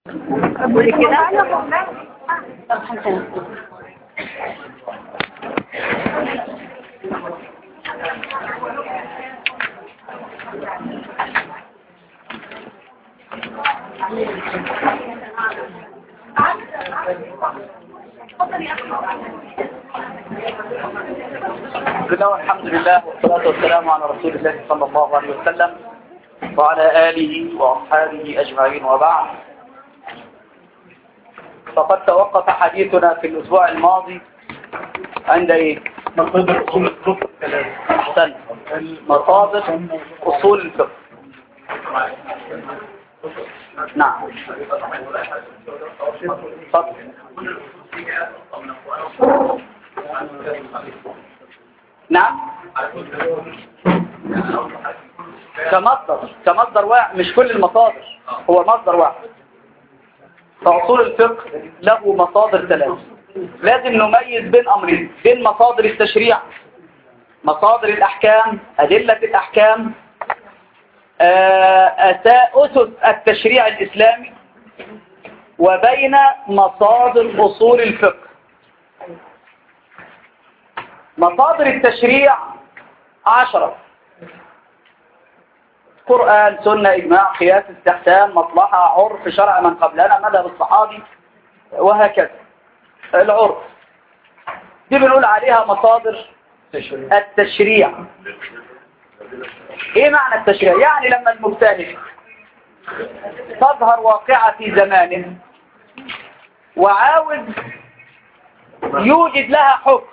قولي كده بسم الله والحمد لله والصلاة والسلام على رسول الله صلى الله عليه وسلم وعلى آله وأصحابه أجمعين وبعد فقد توقف حديثنا في الأسبوع الماضي عند إيه؟ مصادر أصول الفقه ثلاثة أحسن مصادر أصول الفقه نعم تفضل نعم كمصدر كمصدر واحد مش كل المصادر هو مصدر واحد فأصول الفقه له مصادر ثلاثة لازم نميز بين أمرين بين مصادر التشريع مصادر الأحكام أدلة الأحكام آه، أسا- أسس التشريع الإسلامي وبين مصادر أصول الفقه مصادر التشريع عشرة قرآن سنة إجماع قياس استحسان مصلحة عرف شرع من قبلنا مذهب الصحابي وهكذا العرف دي بنقول عليها مصادر التشريع ايه معنى التشريع يعني لما المجتهد تظهر واقعة في زمانه وعاوز يوجد لها حكم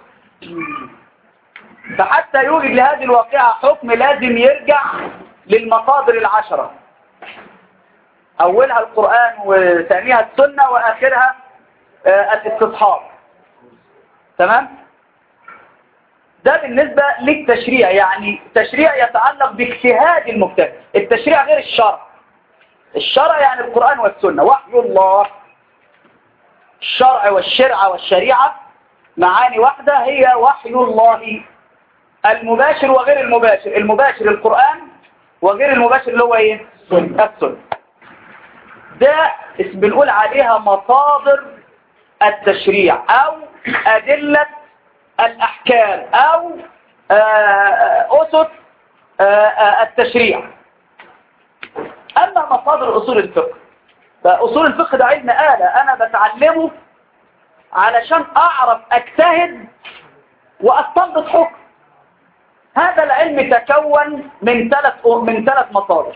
فحتى يوجد لهذه الواقعة حكم لازم يرجع للمصادر العشرة أولها القرآن وثانيها السنة وآخرها آه، الاستصحاب تمام؟ ده بالنسبة للتشريع يعني تشريع يتعلق باجتهاد المجتهد التشريع غير الشرع الشرع يعني القرآن والسنة وحي الله الشرع والشرع والشريعة معاني واحدة هي وحي الله المباشر وغير المباشر المباشر القرآن وغير المباشر اللي هو ايه السنة ده اسم بنقول عليها مصادر التشريع او ادلة الاحكام او آه، اسس آه، آه، التشريع اما مصادر اصول الفقه فاصول الفقه ده علم آلة انا بتعلمه علشان اعرف اجتهد واستنبط حكم هذا العلم تكون من ثلاث من ثلاث مصادر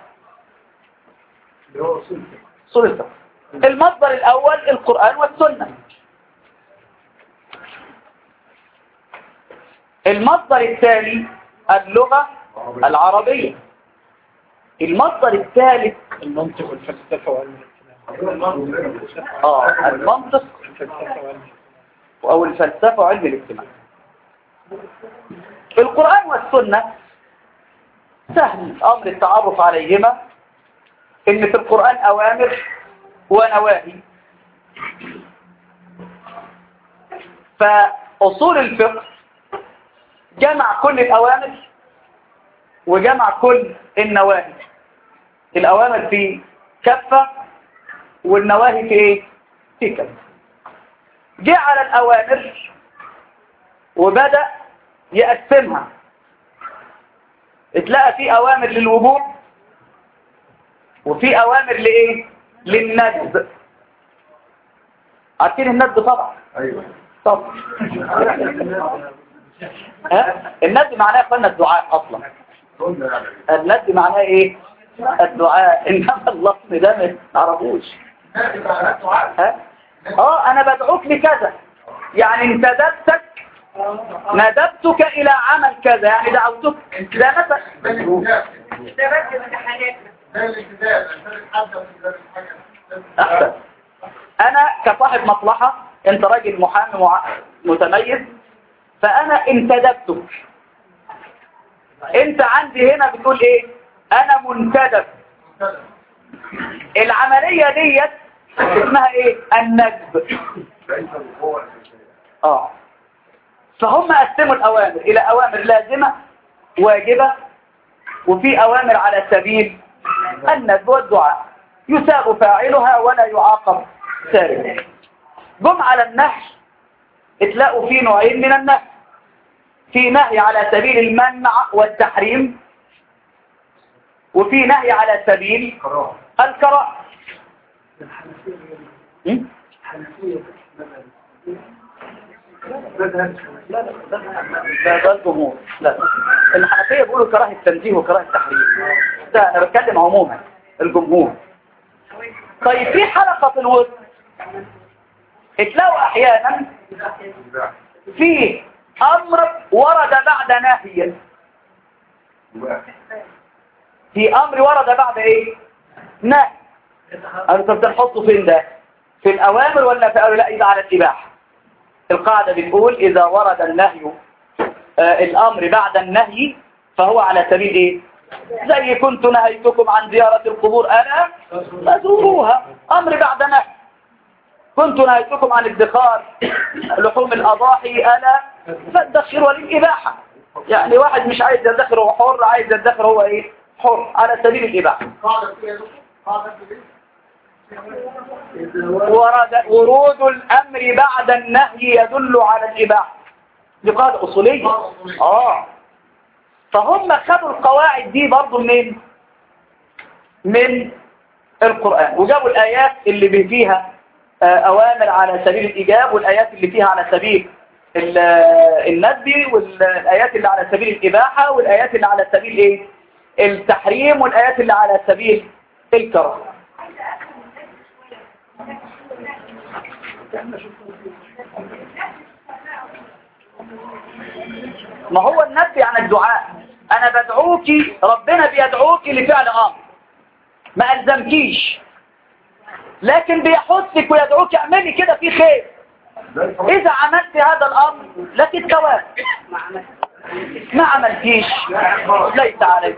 اللي هو أصول الفقه اصول الفقه المصدر الاول القرآن والسنة المصدر الثاني اللغة العربية المصدر الثالث المنطق والفلسفة وعلم الاجتماع اه المنطق الفلسفة وعلم او الفلسفة وعلم الاجتماع القرآن والسنة سهل امر التعرف عليهما ان في القرآن اوامر ونواهي فاصول الفقه جمع كل الاوامر وجمع كل النواهي الاوامر في كفة والنواهي في ايه في كفة جعل الأوامر وبدأ يقسمها اتلقى في أوامر للوجوب وفي أوامر لإيه؟ للندب عارفين الندب طبعا أيوة طبعا ها؟ الندب معناه يا اخوانا الدعاء أصلا الندب معناه إيه؟ الدعاء إنما اللفظ ده ما تعرفوش ها؟ اه انا بدعوك لكذا يعني انتدبتك ندبتك الى عمل كذا يعني دعوتك ده مثلا احسن انا كصاحب مصلحة انت راجل محامي مع- متميز فانا انتدبتك انت عندي هنا بتقول ايه انا منتدب العملية ديت اسمها ايه الندب اه فهم قسموا الأوامر إلى أوامر لازمة واجبة وفي أوامر على سبيل الندب والدعاء يساب فاعلها ولا يعاقب تاركها جم على النهي اتلاقوا فيه نوعين من النهي في نهي على سبيل المنع والتحريم وفي نهي على سبيل الكراهه م? لا لا لا ده الجمهور لا الحنفية بيقولوا كراهة التنزيه وكراهة التحريم ده انا بتكلم عموما الجمهور طيب في حلقة الوسط اتلاقوا احيانا في امر ورد بعد نهي في امر ورد بعد ايه نهي قالوا طب ده نحطه فين ده في الاوامر ولا في قالوا لا يبقى على الاباحه القاعده بتقول اذا ورد النهي آه الامر بعد النهي فهو على سبيل ايه زي كنت نهيتكم عن زيارة القبور ألا فزوروها أمر بعد نهي كنت نهيتكم عن ادخار لحوم الأضاحي ألا فالدخر للإباحة يعني واحد مش عايز يدخر هو حر عايز يدخر هو ايه حر على سبيل الإباحة ورد ورود الأمر بعد النهي يدل على الإباحة دي قاعدة أصولية آه فهم خدوا القواعد دي برضو منين من القرآن وجابوا الآيات اللي فيها أوامر على سبيل الإيجاب والآيات اللي فيها على سبيل الندب والآيات اللي على سبيل الإباحة والآيات اللي على سبيل إيه التحريم والآيات اللي على سبيل الكراهه ما هو النبي عن الدعاء انا بدعوك ربنا بيدعوك لفعل امر ما الزمكيش لكن بيحثك ويدعوك اعملي كده في خير اذا عملت هذا الامر لك الثواب ما عملتيش ليس عليك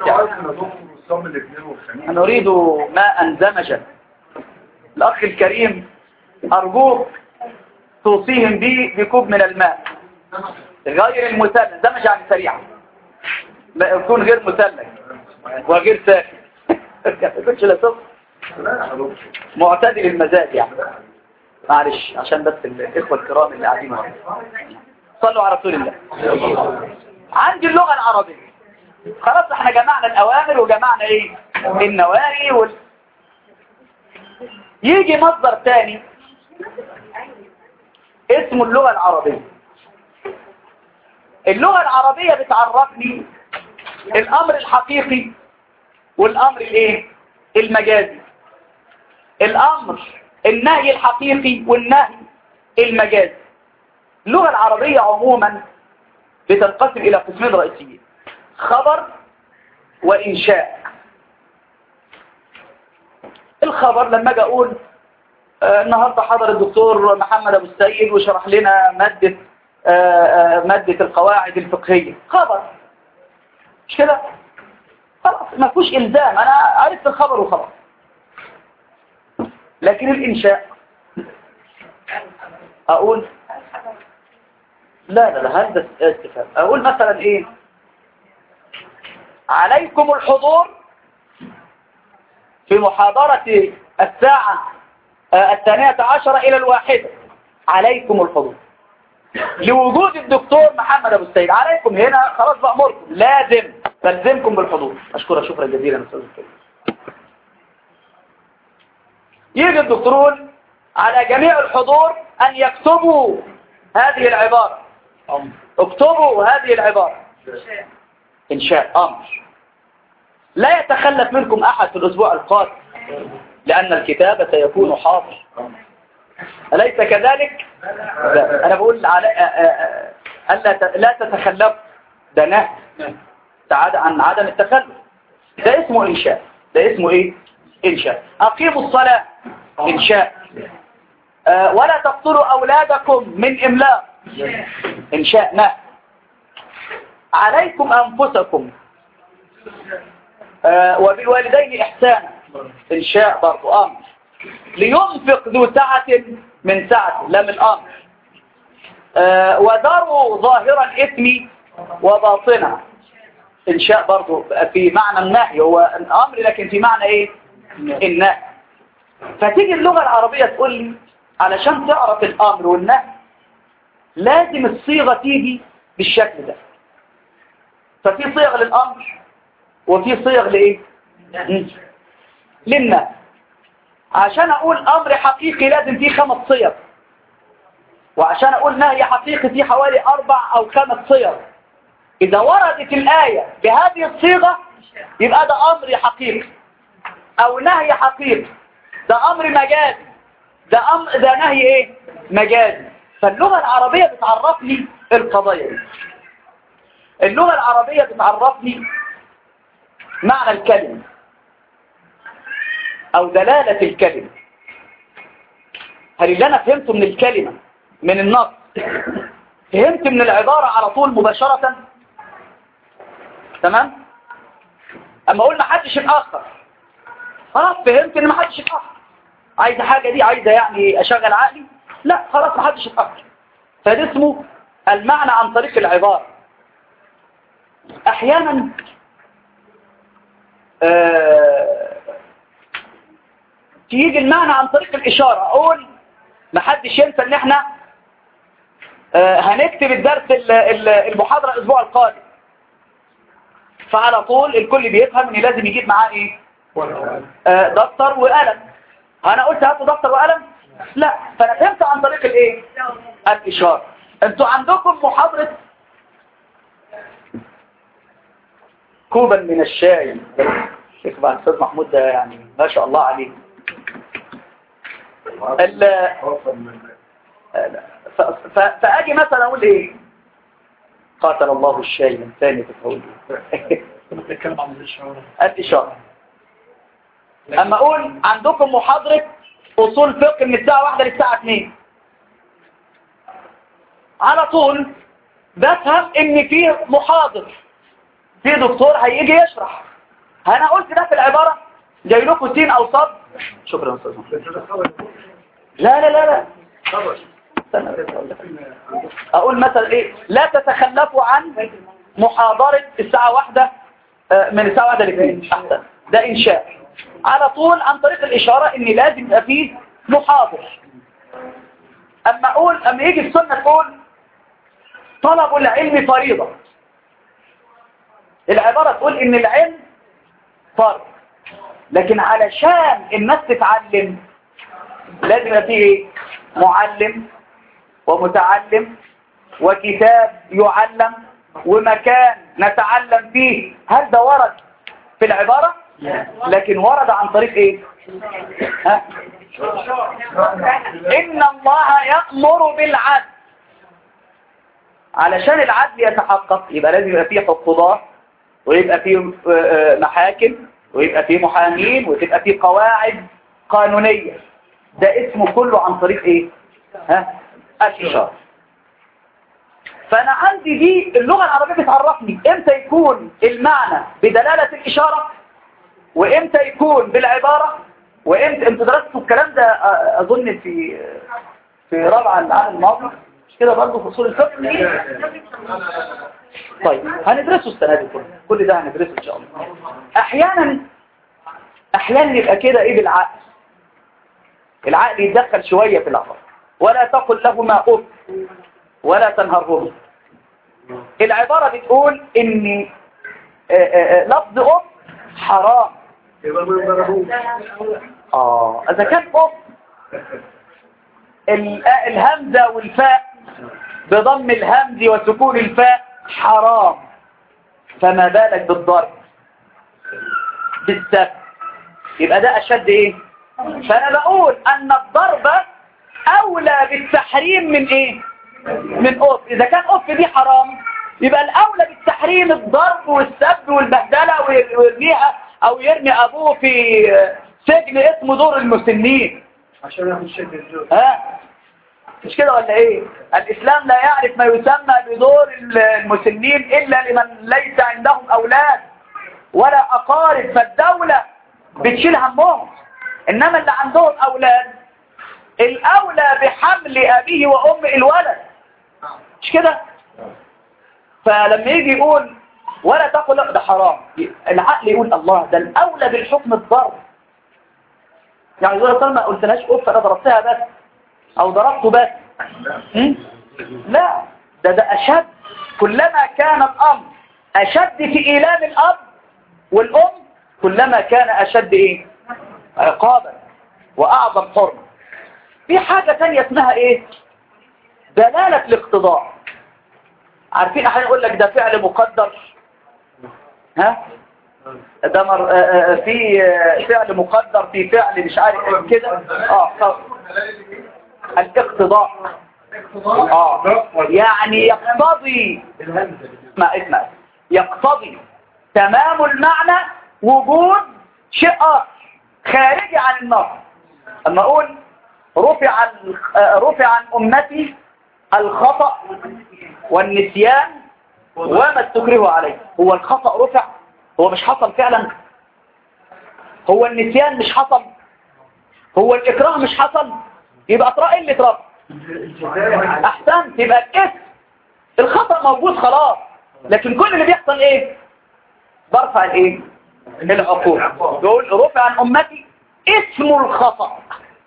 نريد ماء زمجا الاخ الكريم ارجوك توصيهم بي بكوب من الماء غير المثلث ده مش يعني سريع يكون غير مثلث وغير ساخن ما يكونش لا صفر معتدل المزاج يعني معلش عشان بس الاخوه الكرام اللي قاعدين ورا صلوا على رسول الله عندي اللغه العربيه خلاص احنا جمعنا الاوامر وجمعنا ايه النواهي وال... يجي مصدر تاني اسمه اللغة العربية اللغة العربية بتعرفني الأمر الحقيقي والأمر الايه المجازي الأمر النهي الحقيقي والنهي المجازي اللغة العربية عموما بتنقسم إلى قسمين رئيسيين خبر وإنشاء الخبر لما اجي اقول آه النهارده حضر الدكتور محمد ابو السيد وشرح لنا ماده آه آه ماده القواعد الفقهيه خبر مش كده خلاص ما فيهوش الزام انا عرفت الخبر وخلاص لكن الانشاء اقول لا لا لا هذا استفهام اقول مثلا ايه عليكم الحضور في محاضرة الساعة الثانية عشرة إلى الواحدة عليكم الحضور لوجود الدكتور محمد أبو السيد عليكم هنا خلاص بأمركم لازم بلزمكم بالحضور أشكرك شكرا جزيلا أستاذ الكريم يجي الدكتورون على جميع الحضور أن يكتبوا هذه العبارة اكتبوا هذه العبارة إنشاء أمر لا يتخلف منكم أحد في الأسبوع القادم لأن الكتاب سيكون حاضر أليس كذلك؟ لا. أنا بقول على ألا لا تتخلف ده نهي تعاد عن عدم التخلف ده اسمه إنشاء ده اسمه إيه؟ إنشاء أقيموا الصلاة إنشاء أه ولا تقتلوا أولادكم من إملاق إنشاء نهي عليكم أنفسكم أه وبالوالدين إحسانا إنشاء برضو أمر لينفق ذو سعة من سعته لا من أمر أه وذروا ظاهر الإثم وباطنه إنشاء برضو في معنى النهي هو الأمر لكن في معنى إيه النهي فتيجي اللغة العربية تقول لي علشان تعرف الأمر والنهي لازم الصيغة تيجي بالشكل ده ففي صيغ للأمر وفي صيغ لإيه؟ مم. للنهي عشان أقول أمر حقيقي لازم فيه خمس صيغ وعشان أقول نهي حقيقي فيه حوالي أربع أو خمس صيغ إذا وردت الآية بهذه الصيغة يبقى ده أمر حقيقي أو نهي حقيقي ده أمر مجازي ده أمر ده نهي إيه؟ مجازي فاللغة العربية بتعرفني القضايا دي اللغة العربية بتعرفني معنى الكلمة أو دلالة الكلمة هل اللي أنا فهمته من الكلمة من النص فهمت من العبارة على طول مباشرة تمام أما أقول ما حدش يتأخر خلاص فهمت إن ما حدش يتأخر عايزة حاجة دي عايزة يعني أشغل عقلي لا خلاص ما حدش يتأخر فده اسمه المعنى عن طريق العبارة أحيانا آه تيجي المعنى عن طريق الإشارة أقول ما حدش ينسى إن إحنا آه هنكتب الدرس المحاضرة الأسبوع القادم فعلى طول الكل بيفهم إن لازم يجيب معاه إيه آه دفتر وقلم أنا قلت هاتوا دفتر وقلم لا فأنا فهمت عن طريق الإيه الإشارة أنتوا عندكم محاضرة كوبا من الشاي شيخ بقى الأستاذ محمود ده يعني ما شاء الله عليه فأجي مثلا أقول إيه قاتل الله الشاي من ثاني تفعول بنتكلم عن الإشارة الإشارة أما أقول عندكم محاضرة أصول فقه من الساعة واحدة للساعة 2 على طول بفهم إن فيه محاضر في دكتور هيجي يشرح أنا قلت ده في العبارة جاي لكم تين أو صد شكرا أستاذ لا لا لا لا أقول مثلا إيه لا تتخلفوا عن محاضرة الساعة واحدة من الساعة واحدة لاثنين أحسن ده إنشاء على طول عن طريق الإشارة إن لازم يبقى فيه محاضر أما أقول أما يجي السنة تقول طلب العلم فريضة العبارة تقول إن العلم فرض لكن علشان الناس تتعلم لازم يبقى فيه إيه؟ معلم ومتعلم وكتاب يعلم ومكان نتعلم فيه هل ده ورد في العبارة لكن ورد عن طريق ايه ها؟ ان الله يأمر بالعدل علشان العدل يتحقق يبقى لازم يبقى فيه قضاة ويبقى فيه محاكم ويبقى فيه محامين وتبقى فيه قواعد قانونية ده اسمه كله عن طريق ايه ها الإشارة فأنا عندي دي اللغة العربية بتعرفني امتى يكون المعنى بدلالة الإشارة وامتى يكون بالعبارة وامتى انتوا درستوا الكلام ده أظن في في رابعة العام الماضي مش كده برضه في أصول الفقه طيب هندرسه السنة دي كله كل ده هندرسه إن شاء الله أحيانا أحيانا يبقى كده إيه بالعقل العقل يتدخل شوية في الأمر ولا تقل لهما أف ولا تنهرهما العبارة بتقول ان لفظ أف حرام آه إذا كان أف الهمزة والفاء بضم الهمز وسكون الفاء حرام فما بالك بالضرب بالسب يبقى ده أشد إيه فأنا بقول أن الضرب أولى بالتحريم من إيه من أوف إذا كان أوف دي حرام يبقى الأولى بالتحريم الضرب والسب والبهدلة ويرميها أو يرمي أبوه في سجن اسمه دور المسنين عشان ياخد شد الزوج ها مش كده ولا ايه الاسلام لا يعرف ما يسمى بدور المسنين الا لمن ليس عندهم اولاد ولا اقارب فالدولة بتشيل همهم انما اللي عندهم اولاد الاولى بحمل ابيه وام الولد مش كده فلما يجي يقول ولا تقل لا ده حرام العقل يقول الله ده الاولى بالحكم الضرب يعني زي ما قلتلهاش اوف انا ضربتها بس او ضربته بس م? لا ده ده اشد كلما كان الامر اشد في ايلام الاب والام كلما كان اشد ايه عقابا واعظم حرمه في حاجة تانية اسمها ايه دلالة الاقتضاء عارفين احيانا يقول لك ده فعل مقدر ها ده مر... آه، آه، في آه، فعل مقدر في فعل مش عارف كده اه ف- الاقتضاء اه يعني يقتضي اسمع اسمع يقتضي تمام المعنى وجود شيء آخر خارجي عن النص اما اقول رفع ال- آه، رفع عن امتي الخطأ والنسيان وما استكره عليه هو الخطأ رفع هو مش حصل فعلا هو النسيان مش حصل هو الإكراه مش حصل يبقى اطرأ اللي اترفع احسنت يبقى الاسم الخطأ موجود خلاص لكن كل اللي بيحصل ايه برفع الايه العقول يقول رفع عن امتي اسم الخطأ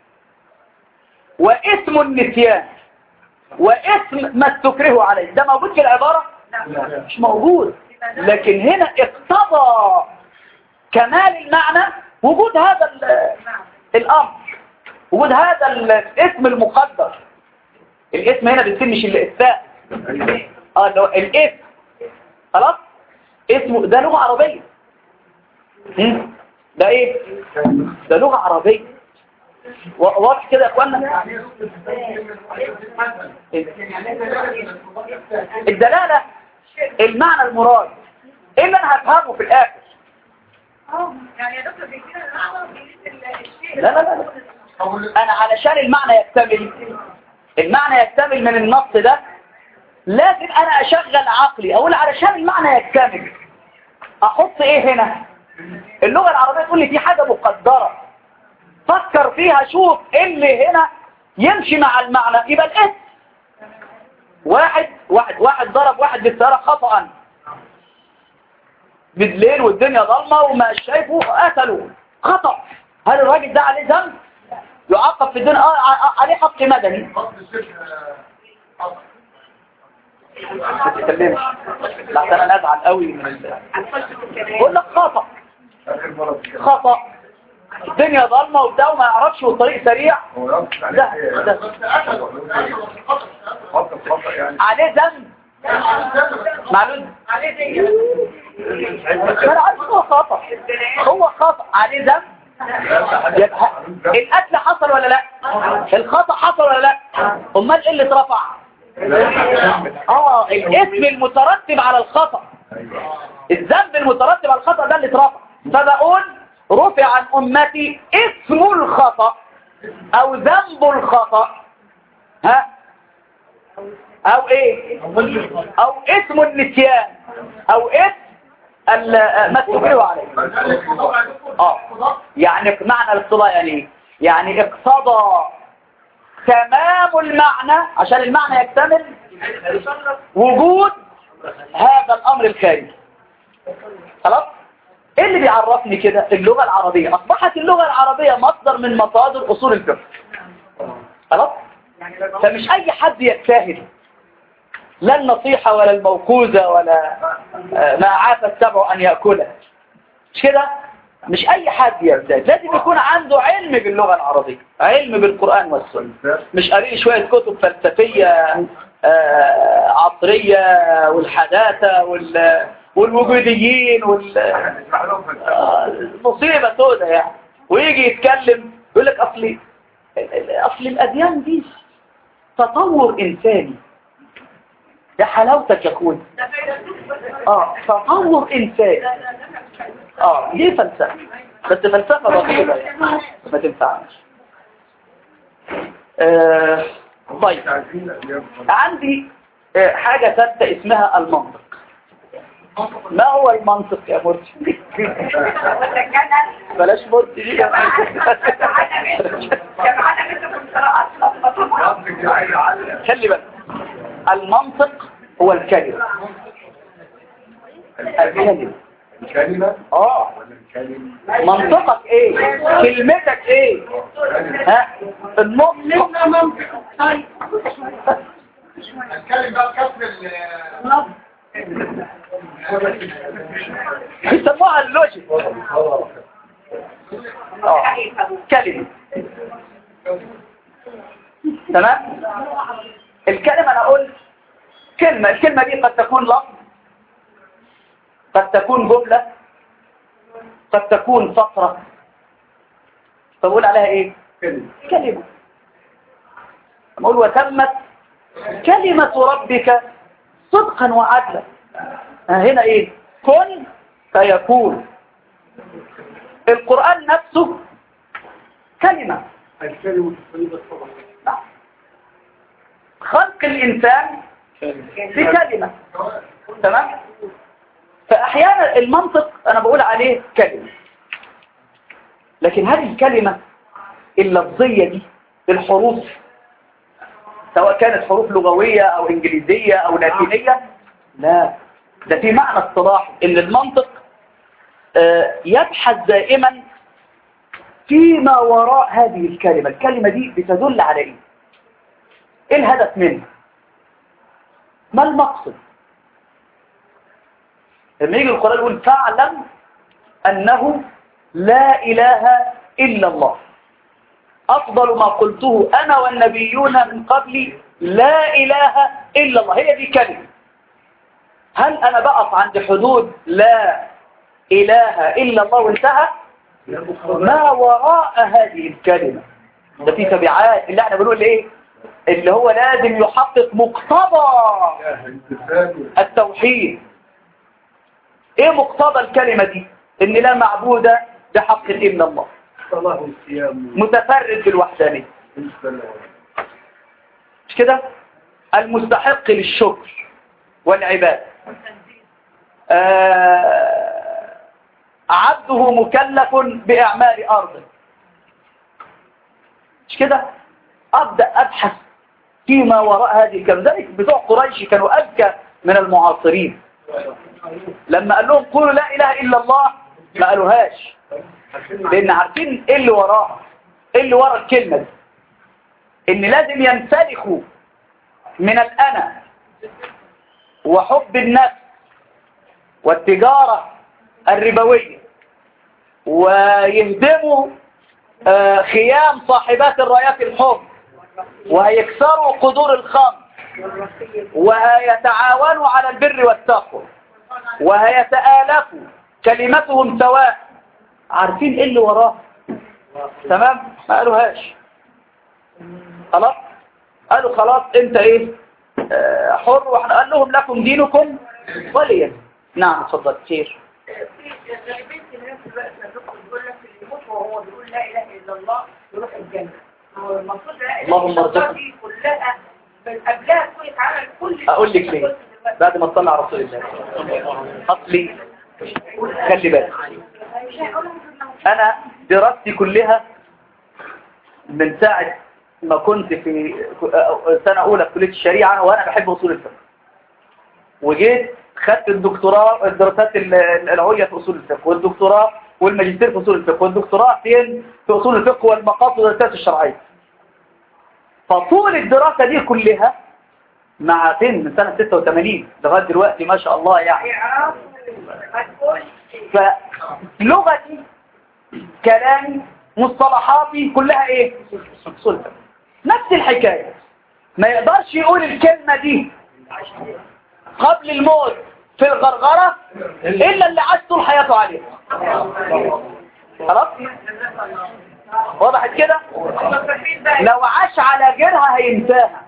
واسم النسيان واسم ما استكره عليه ده موجود في العبارة مش موجود لكن هنا اقتضى كمال المعنى وجود هذا ال- الامر وجود هذا ال- الاسم المقدر الاسم هنا بيتم مش الاساء اه اللي هو الاسم خلاص اسمه ده لغة عربية هم؟ ده ايه ده لغة عربية و- واضح كده يا اخوانا الدلالة المعنى المراد ايه اللي انا هفهمه في الاخر يعني يا دكتور بيجينا اللحظة وبيجينا الشيء لا لا لا لا. انا علشان المعنى يكتمل المعنى يكتمل من النص ده لازم انا اشغل عقلي اقول علشان المعنى يكتمل احط ايه هنا اللغة العربية تقول لي في حاجة مقدرة فكر فيها شوف إيه اللي هنا يمشي مع المعنى يبقى الاسم واحد واحد واحد ضرب واحد بالسيارة خطأ بالليل والدنيا ضلمة وما شايفه قتله خطأ هل الراجل ده عليه ذنب يعاقب في الدنيا آه ع- عليه حق مدني ما تتكلمش لحسن انا ازعل قوي من ال... بقول لك خطأ خطأ الدنيا ضلمة وبتاع وما يعرفش والطريق سريع ده ده عليه ذنب معلوم عليه زي انا عارف هو خطأ هو خطأ عليه ذنب يبقى القتل حصل ولا لا الخطأ حصل ولا لا امال ايه اللي اترفع اه الاسم المترتب على الخطأ الذنب المترتب على الخطأ ده اللي اترفع فبقول رفع عن امتي اسم الخطأ او ذنب الخطأ ها او ايه او اسم النسيان او اسم ال- ما استكرهوا عليه اه يعني معنى الاقتضاء يعني ايه يعني اقتضى تمام المعنى عشان المعنى يكتمل وجود هذا الامر الخارجي خلاص ايه اللي بيعرفني كده اللغة العربية اصبحت اللغة العربية مصدر من مصادر اصول الفقه خلاص فمش اي حد يجتهد لا النصيحة ولا الموقوذة ولا آه، ما عاف السبع ان يأكلها مش كده مش اي حد يجتهد لازم يكون عنده علم باللغة العربية علم بالقرآن والسنة مش قاري شوية كتب فلسفية آه، عصرية والحداثة وال والوجوديين وال آه، مصيبة سودة يعني ويجي يتكلم يقول لك أصلي أصل الأديان دي تطور إنساني يا حلاوتك يا أخوي اه تطور إنساني اه دي فلسفة بس فلسفة بسيطة يعني ما تنفعش آه طيب عندي آه، حاجة ثالثة اسمها المنطق ما هو المنطق يا مرسي بلاش مرسي دي خلي بالك المنطق هو الكلمة الكلمة الكلمة اه منطقك ايه كلمتك ايه ها النطق هنتكلم بقى بكسر ال بيسموها اللوجيك آه. كلمة تمام الكلمة انا قلت كلمة الكلمة دي قد تكون لفظ قد تكون جملة قد تكون فقرة فبقول عليها ايه كلمة نقول وتمت كلمة ربك صدقا وعدلا هنا ايه كن فيكون القرآن نفسه كلمة الكلمة الطيبة طبعا خلق الإنسان في كلمة تمام فأحيانا المنطق أنا بقول عليه كلمة لكن هذه الكلمة اللفظية دي الحروف سواء كانت حروف لغوية أو إنجليزية أو لاتينية لا ده في معنى اصطلاحي إن المنطق آه، يبحث دائما فيما وراء هذه الكلمة الكلمة دي بتدل على إيه إيه الهدف منها ما المقصد لما يجي القرآن يقول فاعلم أنه لا إله إلا الله أفضل ما قلته أنا والنبيون من قبلي لا إله إلا الله هي دي كلمة هل أنا بقف عند حدود لا إله إلا الله وانتهى ما وراء هذه الكلمة ده في تبعات اللي احنا بنقول ايه اللي هو لازم يحقق مقتضى التوحيد ايه مقتضى الكلمة دي ان لا معبود بحق الا الله صلاة الصيام متفرد بالوحدانية مش كده المستحق للشكر والعبادة آه عبده مكلف بإعمال أرضه مش كده أبدأ أبحث فيما وراء هذه الكلمة ذلك بتوع قريش كانوا أذكى من المعاصرين لما قال لهم قولوا لا إله إلا الله ما قالوهاش لأن عارفين إيه اللي وراها إيه اللي ورا الكلمة دي إن لازم ينسلخوا من الأنا وحب النفس والتجارة الربوية ويهدموا آه، خيام صاحبات الرايات الحب وهيكسروا قدور الخمر وهيتعاونوا على البر والتقوى وهيتآلفوا كلمتهم سواء عارفين ايه اللي وراه تمام ما قالوهاش خلاص قالوا خلاص انت ايه آه، حر واحنا قال لهم لكم دينكم وليا نعم اتفضل خير غالبية الناس دلوقتي يا دكتور بيقول لك اللي يموت وهو بيقول لا اله الا الله يروح الجنة هو المفروض لا اله اللهم الا الله ارزقنا. دي كلها من قبلها تكون اتعمل كل اقول لك ليه بعد ما تصلي على رسول الله اصلي خلي بالك مش هيقولوا مثل انا دراستي كلها من ساعة ما كنت في سنة اولى في كلية الشريعة وانا بحب اصول الفقه وجيت خدت الدكتوراه الدراسات ال- العليا في اصول الفقه والدكتوراه والماجستير في اصول الفقه والدكتوراه فين في اصول الفقه والمقاصد والدراسات الشرعية فطول الدراسة دي كلها مع فين من سنة 86 لغاية دلوقتي ما شاء الله يعني يعرفوا ما تقولش فلغتي كلامي مصطلحاتي كلها ايه صلفة نفس الحكاية ما يقدرش يقول الكلمة دي قبل الموت في الغرغرة إلا اللي عاش طول حياته عليها خلاص وضحت كده لو عاش على غيرها هينساها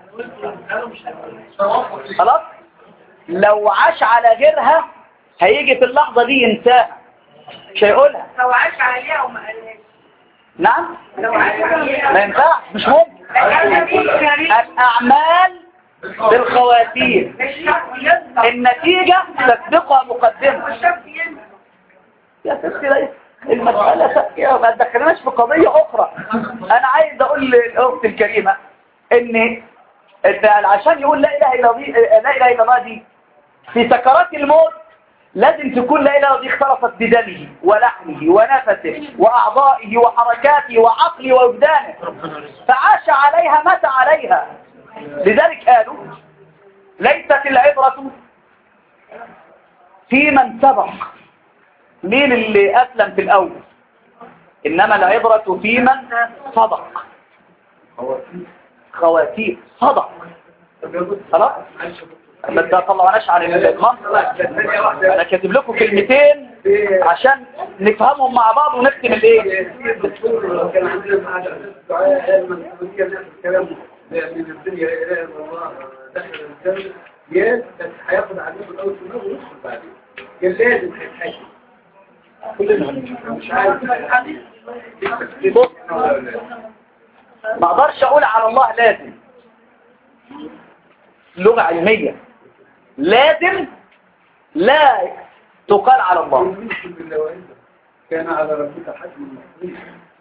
خلاص لو عاش على غيرها هيجي في اللحظة دي ينساها مش هيقولها لو عاش عليها وما قالهاش نعم لو عاش عليها ما ينفعش مش ممكن لكن في كريم الأعمال بالخواتيم مش شرط يصدق النتيجة تسبقها مقدمة مش شرط يصدق يا ستي ليس المسألة يا ما تدخلناش في قضية أخرى أنا عايز أقول للأخت الكريمة إن إن عشان يقول لا إله إلا الله لا إله إلا الله دي في سكرات الموت لازم تكون لا إله دي اختلطت بدمه ولحمه ونفسه وأعضائه وحركاته وعقله ووجدانه فعاش عليها مات عليها لذلك قالوا ليست العبرة في من سبق مين اللي أسلم في الأول إنما العبرة في من صدق خواتيم صدق خلاص ما تطلعناش عن المنطق انا كاتب لكم كلمتين عشان نفهمهم مع بعض ونختم الايه الدكتور كان عندنا قاعدة الدعاء من الكلام من الدنيا لا اله الا الله دخل الجنة يا بس هياخد عليكم الاول في النار ويدخل بعدين كان لازم هيتحكم كلنا مش عارف بص ما اقدرش اقول على الله لازم لغة علمية لازم لا تقال على الله كان على ربك حجم المسلمين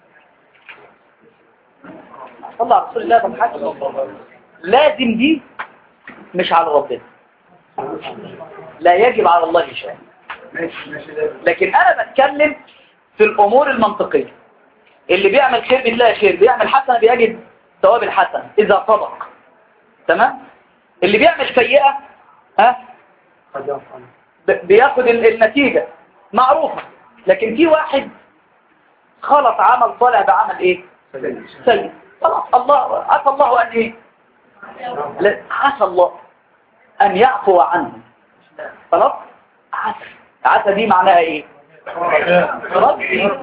صلى على رسول الله بالحق لازم دي مش على ربنا لا يجب على الله شيء ماشي ماشي لازم لكن انا بتكلم في الامور المنطقية اللي بيعمل خير بيلاقي خير بيعمل حسنة بيجد ثواب الحسن اذا صدق تمام اللي بيعمل سيئة ها ب- بياخد ال- النتيجة معروفة لكن في واحد خلط عمل صالح بعمل ايه سيء خلاص الله عسى الله ان ايه لا، عسى الله ان يعفو عنه خلاص عسى عسى دي معناها ايه خلاص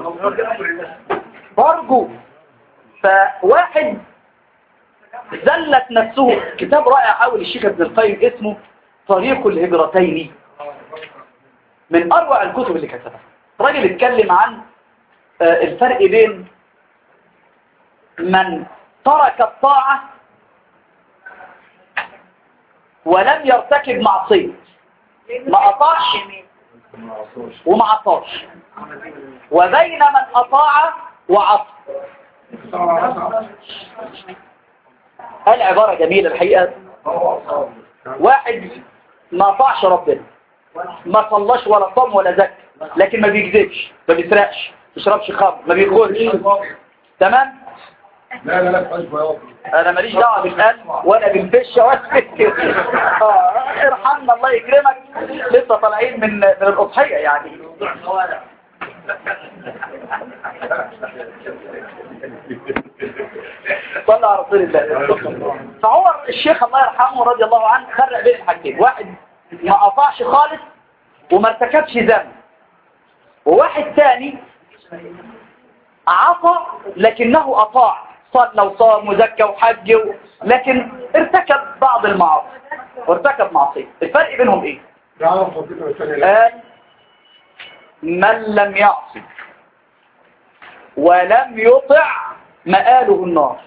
برجو فواحد زلت نفسه كتاب رائع قوي للشيخ ابن القيم اسمه طريق الهجرتين من اروع الكتب اللي كتبها راجل اتكلم عن آه، الفرق بين من ترك الطاعة ولم يرتكب معصية ما قطعش وما عصاش وبين من أطاع وعصى قال عبارة جميلة الحقيقة واحد ما طاعش ربنا ما صلاش ولا صام ولا زكى لكن ما بيكذبش ما بيسرقش ما بيشربش خمر ما بيخونش تمام لا لا لا تبقاش بياض انا ماليش دعوه بالقلب ولا بالفشه ولا بالكذب. آه، ارحمنا الله يكرمك لسه طالعين من من الاضحيه يعني صلى على رسول الله فهو الشيخ الله يرحمه رضي الله عنه فرق بين الحاجتين واحد ما قطعش خالص وما ارتكبش ذنب وواحد ثاني عصى لكنه أطاع صلى وصام وزكى وحج و... لكن ارتكب بعض المعاصي وارتكب معصية الفرق بينهم ايه تعرف فضيلة الثانية لا قال من لم يعصي ولم يطع مآله النار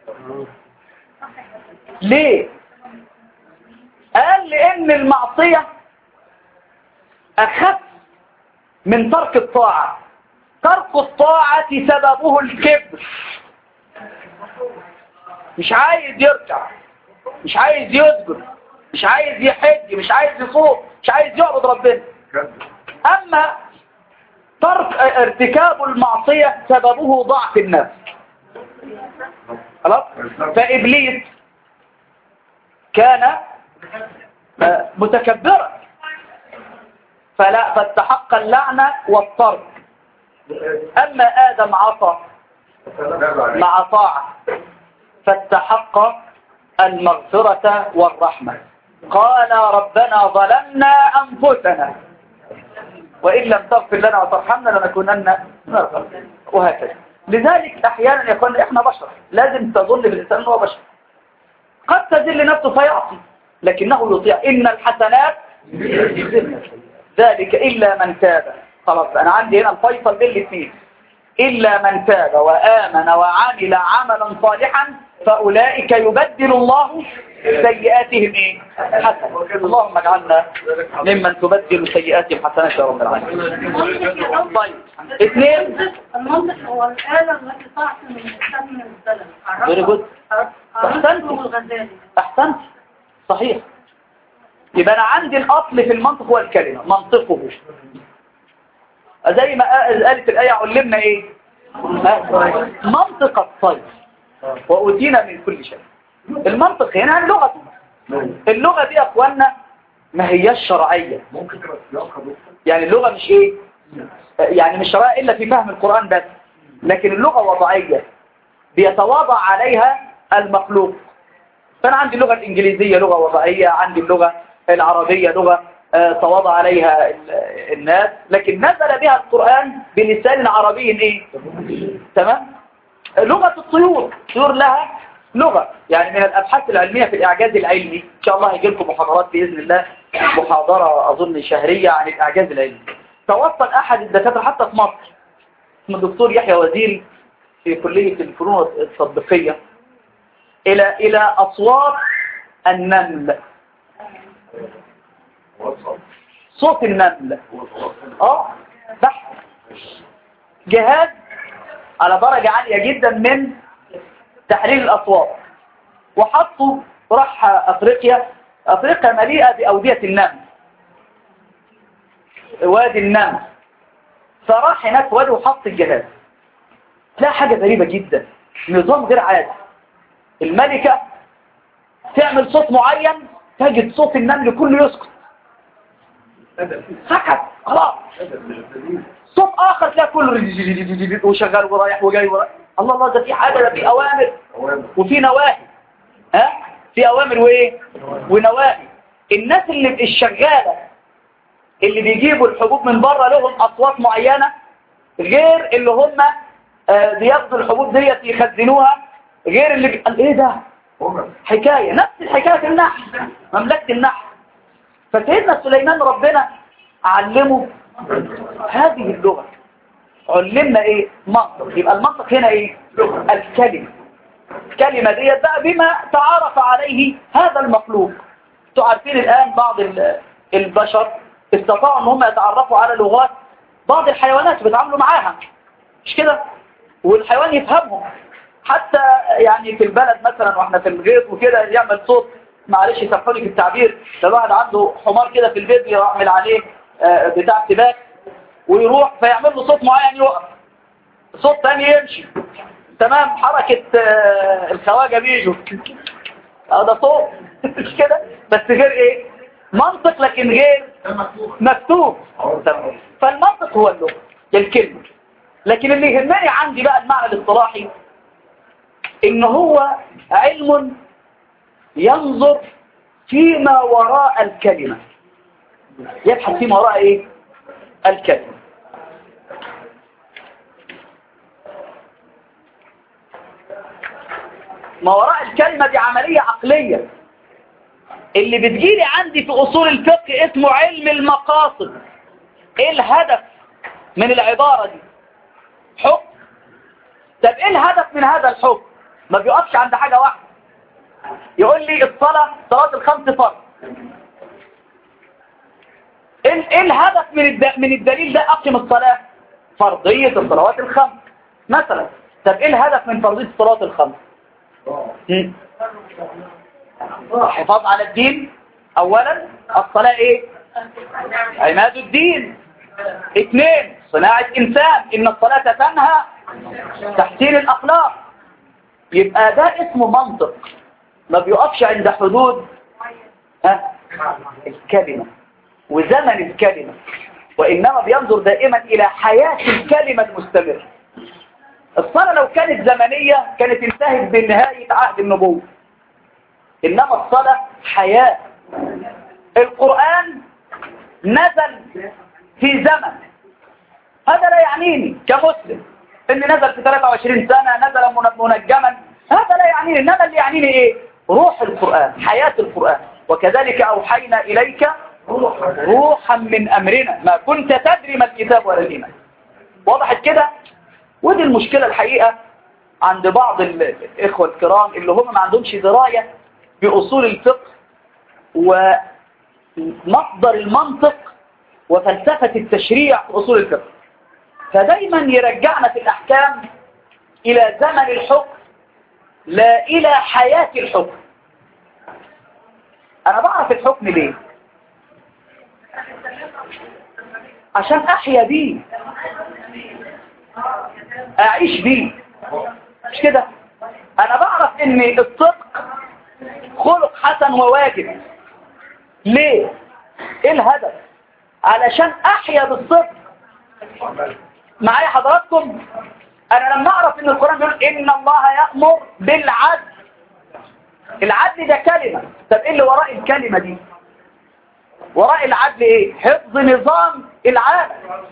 ليه قال لأن المعصية أخف من ترك الطاعة ترك الطاعة سببه الكبر مش عايز يركع مش عايز يسجد مش عايز يحج مش عايز يصوم مش عايز يعبد ربنا أما ترك ارتكاب المعصية سببه ضعف النفس خلاص فإبليس كان آه، متكبرا فلا فاستحق اللعنة والطرد أما آدم عصى مع طاعة فاستحق المغفرة والرحمة قال ربنا ظلمنا أنفسنا وإن لم تغفر لنا وترحمنا لنكونن من الخاسرين وهكذا لذلك أحيانا يقول إحنا بشر لازم تظن بالإنسان أنه بشر قد تذل نفسه فيعصي لكنه يطيع إن الحسنات ذلك إلا من تاب خلاص أنا عندي هنا الفيصل بين الاثنين إلا من تاب وآمن وعمل عملا صالحا فأولئك يبدل الله سيئاتهم إيه؟ حسنة اللهم اجعلنا ممن تبدل سيئاتهم حسنات يا رب العالمين طيب اثنين المنطق هو الآلة التي تعصي من الإنسان من الزلل Very good. أحسنت أحسنت. الغزالي أحسنت صحيح يبقى أنا عندي الأصل في المنطق هو الكلمة منطقه زي ما قالت الآية علمنا إيه آه، منطق الصيد وأوتينا من كل شيء المنطق هنا عن لغة اللغة دي يا أخوانا ما هياش شرعية ممكن تبقى سياقها دكتور يعني اللغة مش إيه يعني مش شرعية إلا في فهم القرآن بس لكن اللغة وضعية بيتواضع عليها المخلوق فأنا عندي اللغة الإنجليزية لغة وضعية عندي اللغة العربية لغة آه، تواضع عليها ال- الناس لكن نزل بها القرآن بلسان عربي إيه تمام لغة الطيور الطيور لها لغة يعني من الأبحاث العلمية في الإعجاز العلمي إن شاء الله هيجي لكم محاضرات بإذن الله محاضرة أظن شهرية عن الإعجاز العلمي توصل أحد الدكاترة حتى في مصر اسمه الدكتور يحيى وزيري في كلية الفنون التطبيقية إلى إلى أصوات النمل وصل صوت النمل وصل اه بحث جهاز على درجة عالية جدا من تحليل الأصوات وحطوا راح أفريقيا أفريقيا مليئة بأودية النمل وادي النمل فراح هناك وادي وحط الجهاز لا حاجة غريبة جدا نظام غير عادي الملكة تعمل صوت معين تجد صوت النمل كله يسكت سكت خلاص صوت اخر تلاقي كله وشغال ورايح وجاي ورايح الله الله ده في حاجه ده في اوامر وفي نواهي ها في اوامر وايه ونواهي الناس اللي الشغاله اللي بيجيبوا الحبوب من بره لهم اصوات معينه غير اللي هم آه، بياخدوا الحبوب ديت يخزنوها غير اللي بي... قال ايه ده حكايه نفس الحكايه في النحل مملكه النحل فسيدنا سليمان ربنا علمه هذه اللغة علمنا ايه منطق يبقى المنطق هنا ايه الكلمة الكلمة ديت بقى بما تعرف عليه هذا المخلوق انتوا عارفين الآن بعض ال- البشر استطاعوا ان هم يتعرفوا على لغات بعض الحيوانات بيتعاملوا معاها مش كده والحيوان يفهمهم حتى يعني في البلد مثلا واحنا في الغيط وكده يعمل صوت معلش يسامحوني في التعبير لو واحد عنده حمار كده في البيت يعمل عليه آه، بتاع سباك ويروح فيعمل له صوت معين يقف صوت تاني يمشي تمام حركة آه، الخواجة بيجوا اه ده صوت مش كده بس غير ايه منطق لكن غير مكتوب تمام. فالمنطق هو اللغة الكلمة لكن اللي يهمني عندي بقى المعنى الاصطلاحي ان هو علم ينظر فيما وراء الكلمة يبحث فيما وراء ايه الكلمة ما وراء الكلمة دي عملية عقلية اللي بتجيلي عندي في أصول الفقه اسمه علم المقاصد ايه الهدف من العبارة دي حكم طب ايه الهدف من هذا الحكم ما بيقفش عند حاجة واحدة يقول لي الصلاة صلاة الخمس فرض ايه إيه الهدف من الد... من الدليل ده اقيم الصلاة فرضية الصلوات الخمس مثلا طب ايه الهدف من فرضية الصلوات الخمس هم؟ حفاظ على الدين اولا الصلاة ايه عماد الدين اثنين صناعة انسان ان الصلاة تنهى تحسين الاخلاق يبقى ده اسمه منطق ما بيقفش عند حدود ها الكلمة وزمن الكلمة وإنما بينظر دائما إلى حياة الكلمة المستمرة الصلاة لو كانت زمنية كانت انتهت بنهاية عهد النبوة إنما الصلاة حياة القرآن نزل في زمن هذا لا يعنيني كمسلم إن نزل في 23 سنة نزل من- منجما هذا لا يعنيني إنما اللي يعنيني إيه روح القرآن حياة القرآن وكذلك أوحينا إليك روحا من أمرنا ما كنت تدري ما الكتاب ولا الإيمان وضحت كده ودي المشكلة الحقيقة عند بعض ال- الإخوة الكرام اللي هم ما عندهمش دراية بأصول الفقه ومصدر المنطق وفلسفة التشريع في أصول الفقه فدايما يرجعنا في الأحكام إلى زمن الحكم لا إلى حياة الحكم أنا بعرف الحكم ليه عشان احيا بيه اعيش بيه مش كده انا بعرف ان الصدق خلق حسن وواجب ليه ايه الهدف علشان احيا بالصدق معايا حضراتكم انا لما اعرف ان القرآن بيقول ان الله يأمر بالعدل العدل ده كلمة طب ايه اللي وراء الكلمة دي وراء العدل ايه حفظ نظام العالم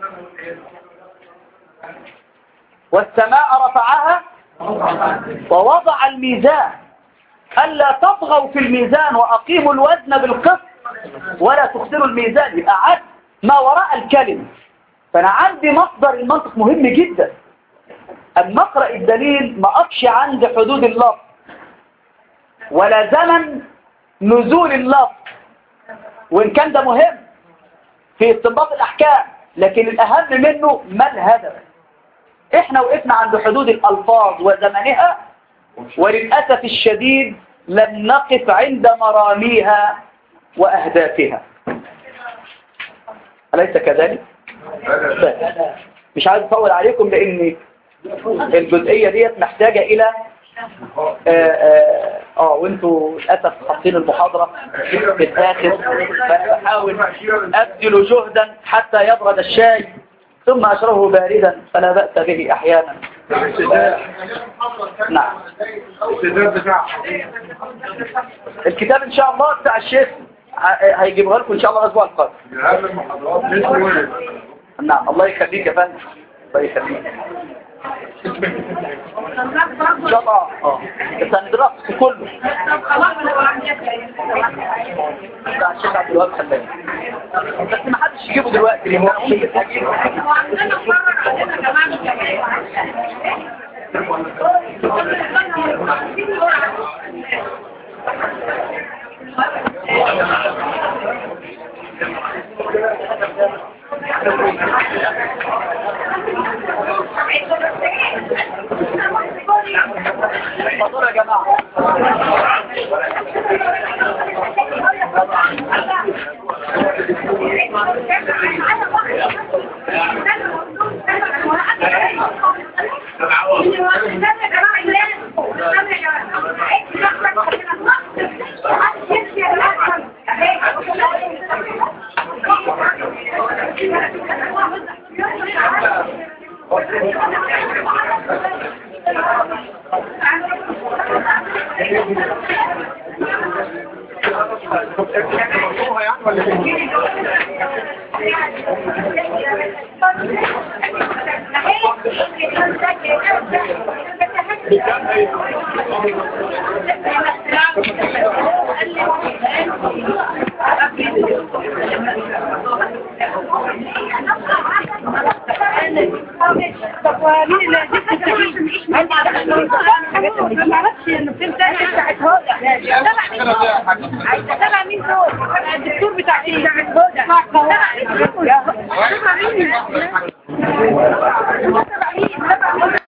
والسماء رفعها ووضع الميزان ألا تطغوا في الميزان وأقيموا الوزن بالقسط ولا تخسروا الميزان يبقى عدل ما وراء الكلمة فأنا عندي مصدر المنطق مهم جدا أما أقرأ الدليل ما أقش عند حدود اللفظ ولا زمن نزول اللفظ وإن كان ده مهم في استنباط الأحكام لكن الأهم منه ما الهدف إحنا وقفنا عند حدود الألفاظ وزمنها وللأسف الشديد لم نقف عند مراميها وأهدافها أليس كذلك؟ مش عايز أطول عليكم لأن الجزئية ديت محتاجة إلى آه, آه, آه وانتوا للأسف حاطين المحاضرة في الآخر فأنا بحاول أبذل جهدا حتى يبرد الشاي ثم أشربه باردا فلا بأس به أحيانا نعم الكتاب إن شاء الله بتاع الشيخ هيجيبها لكم إن شاء الله الأسبوع القادم نعم الله يخليك يا فندم الله يخليك ان شاء الله اه بس هندرسه كله بتاع الشيخ عبد الوهاب خلاني بس ما حدش يجيبه دلوقتي لان انا ممكن اجيبه اتفضلوا يا جماعة طب مين اللي ما اعرفش انه فين تاني بتاعت هدى تبع مين دول الدكتور بتاع ايه بتاعت هدى تبع مين تبع مين تبع مين